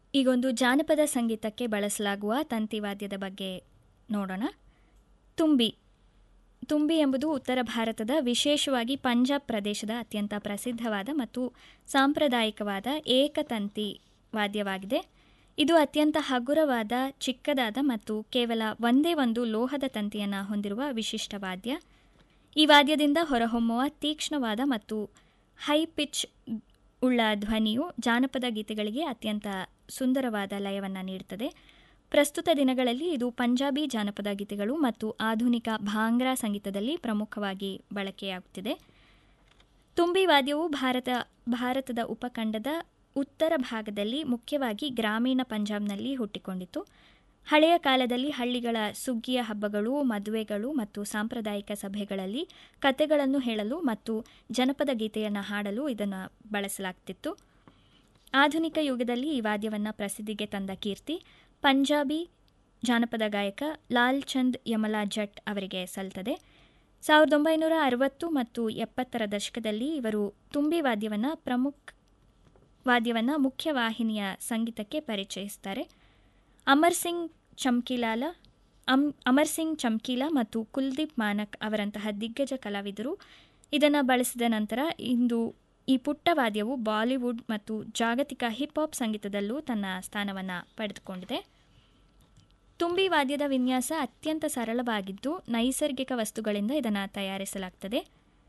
ಈಗೊಂದು ಜಾನಪದ ಸಂಗೀತಕ್ಕೆ ಬಳಸಲಾಗುವ ತಂತಿವಾದ್ಯದ ಬಗ್ಗೆ ನೋಡೋಣ ತುಂಬಿ ತುಂಬಿ ಎಂಬುದು ಉತ್ತರ ಭಾರತದ ವಿಶೇಷವಾಗಿ ಪಂಜಾಬ್ ಪ್ರದೇಶದ ಅತ್ಯಂತ ಪ್ರಸಿದ್ಧವಾದ ಮತ್ತು ಸಾಂಪ್ರದಾಯಿಕವಾದ ಏಕತಂತಿ ವಾದ್ಯವಾಗಿದೆ ಇದು ಅತ್ಯಂತ ಹಗುರವಾದ ಚಿಕ್ಕದಾದ ಮತ್ತು ಕೇವಲ ಒಂದೇ ಒಂದು ಲೋಹದ ತಂತಿಯನ್ನು ಹೊಂದಿರುವ ವಿಶಿಷ್ಟ ವಾದ್ಯ ಈ ವಾದ್ಯದಿಂದ ಹೊರಹೊಮ್ಮುವ ತೀಕ್ಷ್ಣವಾದ ಮತ್ತು ಹೈ ಪಿಚ್ ಉಳ್ಳ ಧ್ವನಿಯು ಜಾನಪದ ಗೀತೆಗಳಿಗೆ ಅತ್ಯಂತ ಸುಂದರವಾದ ಲಯವನ್ನು ನೀಡುತ್ತದೆ ಪ್ರಸ್ತುತ ದಿನಗಳಲ್ಲಿ ಇದು ಪಂಜಾಬಿ ಜಾನಪದ ಗೀತೆಗಳು ಮತ್ತು ಆಧುನಿಕ ಭಾಂಗ್ರಾ ಸಂಗೀತದಲ್ಲಿ ಪ್ರಮುಖವಾಗಿ ಬಳಕೆಯಾಗುತ್ತಿದೆ ತುಂಬಿ ವಾದ್ಯವು ಭಾರತ ಭಾರತದ ಉಪಖಂಡದ ಉತ್ತರ ಭಾಗದಲ್ಲಿ ಮುಖ್ಯವಾಗಿ ಗ್ರಾಮೀಣ ಪಂಜಾಬ್ನಲ್ಲಿ ಹುಟ್ಟಿಕೊಂಡಿತು ಹಳೆಯ ಕಾಲದಲ್ಲಿ ಹಳ್ಳಿಗಳ ಸುಗ್ಗಿಯ ಹಬ್ಬಗಳು ಮದುವೆಗಳು ಮತ್ತು ಸಾಂಪ್ರದಾಯಿಕ ಸಭೆಗಳಲ್ಲಿ ಕತೆಗಳನ್ನು ಹೇಳಲು ಮತ್ತು ಜನಪದ ಗೀತೆಯನ್ನು ಹಾಡಲು ಇದನ್ನು ಬಳಸಲಾಗ್ತಿತ್ತು ಆಧುನಿಕ ಯುಗದಲ್ಲಿ ಈ ವಾದ್ಯವನ್ನು ಪ್ರಸಿದ್ಧಿಗೆ ತಂದ ಕೀರ್ತಿ ಪಂಜಾಬಿ ಜಾನಪದ ಗಾಯಕ ಲಾಲ್ ಚಂದ್ ಯಮಲಾ ಜಟ್ ಅವರಿಗೆ ಸಲ್ತದೆ ಸಾವಿರದ ಒಂಬೈನೂರ ಅರವತ್ತು ಮತ್ತು ಎಪ್ಪತ್ತರ ದಶಕದಲ್ಲಿ ಇವರು ತುಂಬಿ ವಾದ್ಯವನ್ನು ಪ್ರಮುಖ ವಾದ್ಯವನ್ನು ಮುಖ್ಯವಾಹಿನಿಯ ಸಂಗೀತಕ್ಕೆ ಪರಿಚಯಿಸುತ್ತಾರೆ ಅಮರ್ ಸಿಂಗ್ ಚಮ್ಕಿಲಾಲ ಅಮ್ ಅಮರ್ ಸಿಂಗ್ ಚಮ್ಕೀಲಾ ಮತ್ತು ಕುಲ್ದೀಪ್ ಮಾನಕ್ ಅವರಂತಹ ದಿಗ್ಗಜ ಕಲಾವಿದರು ಇದನ್ನು ಬಳಸಿದ ನಂತರ ಇಂದು ಈ ಪುಟ್ಟ ವಾದ್ಯವು ಬಾಲಿವುಡ್ ಮತ್ತು ಜಾಗತಿಕ ಹಿಪ್ ಹಾಪ್ ಸಂಗೀತದಲ್ಲೂ ತನ್ನ ಸ್ಥಾನವನ್ನು ಪಡೆದುಕೊಂಡಿದೆ ತುಂಬಿ ವಾದ್ಯದ ವಿನ್ಯಾಸ ಅತ್ಯಂತ ಸರಳವಾಗಿದ್ದು ನೈಸರ್ಗಿಕ ವಸ್ತುಗಳಿಂದ ಇದನ್ನು ತಯಾರಿಸಲಾಗ್ತದೆ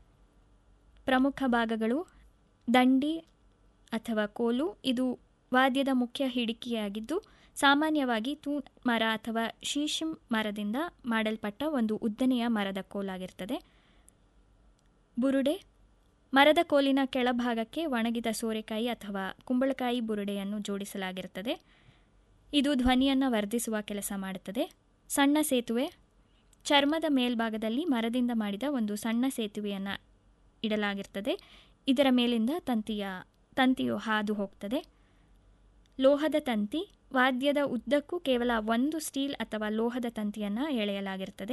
ಪ್ರಮುಖ ಭಾಗಗಳು ದಂಡಿ ಅಥವಾ ಕೋಲು ಇದು ವಾದ್ಯದ ಮುಖ್ಯ ಹಿಡಿಕೆಯಾಗಿದ್ದು ಸಾಮಾನ್ಯವಾಗಿ ತೂ ಮರ ಅಥವಾ ಶೀಶಿಮ್ ಮರದಿಂದ ಮಾಡಲ್ಪಟ್ಟ ಒಂದು ಉದ್ದನೆಯ ಮರದ ಕೋಲಾಗಿರ್ತದೆ ಬುರುಡೆ ಮರದ ಕೋಲಿನ ಕೆಳಭಾಗಕ್ಕೆ ಒಣಗಿದ ಸೋರೆಕಾಯಿ ಅಥವಾ ಕುಂಬಳಕಾಯಿ ಬುರುಡೆಯನ್ನು ಜೋಡಿಸಲಾಗಿರುತ್ತದೆ ಇದು ಧ್ವನಿಯನ್ನು ವರ್ಧಿಸುವ ಕೆಲಸ ಮಾಡುತ್ತದೆ ಸಣ್ಣ ಸೇತುವೆ ಚರ್ಮದ ಮೇಲ್ಭಾಗದಲ್ಲಿ ಮರದಿಂದ ಮಾಡಿದ ಒಂದು ಸಣ್ಣ ಸೇತುವೆಯನ್ನು ಇಡಲಾಗಿರ್ತದೆ ಇದರ ಮೇಲಿಂದ ತಂತಿಯ ತಂತಿಯು ಹಾದು ಹೋಗ್ತದೆ ಲೋಹದ ತಂತಿ ವಾದ್ಯದ ಉದ್ದಕ್ಕೂ ಕೇವಲ ಒಂದು ಸ್ಟೀಲ್ ಅಥವಾ ಲೋಹದ ತಂತಿಯನ್ನು ಎಳೆಯಲಾಗಿರ್ತದೆ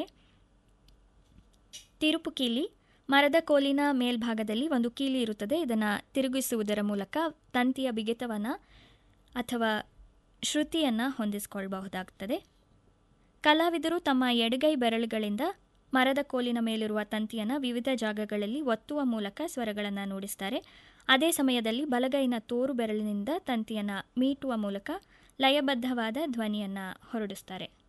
ತಿರುಪು ಕೀಲಿ ಮರದ ಕೋಲಿನ ಮೇಲ್ಭಾಗದಲ್ಲಿ ಒಂದು ಕೀಲಿ ಇರುತ್ತದೆ ಇದನ್ನು ತಿರುಗಿಸುವುದರ ಮೂಲಕ ತಂತಿಯ ಬಿಗಿತವನ್ನು ಅಥವಾ ಶ್ರುತಿಯನ್ನು ಹೊಂದಿಸಿಕೊಳ್ಳಬಹುದಾಗುತ್ತದೆ ಕಲಾವಿದರು ತಮ್ಮ ಎಡಗೈ ಬೆರಳುಗಳಿಂದ ಮರದ ಕೋಲಿನ ಮೇಲಿರುವ ತಂತಿಯನ್ನು ವಿವಿಧ ಜಾಗಗಳಲ್ಲಿ ಒತ್ತುವ ಮೂಲಕ ಸ್ವರಗಳನ್ನು ನುಡಿಸ್ತಾರೆ ಅದೇ ಸಮಯದಲ್ಲಿ ಬಲಗೈನ ತೋರು ಬೆರಳಿನಿಂದ ತಂತಿಯನ್ನು ಮೀಟುವ ಮೂಲಕ ಲಯಬದ್ಧವಾದ ಧ್ವನಿಯನ್ನು ಹೊರಡಿಸ್ತಾರೆ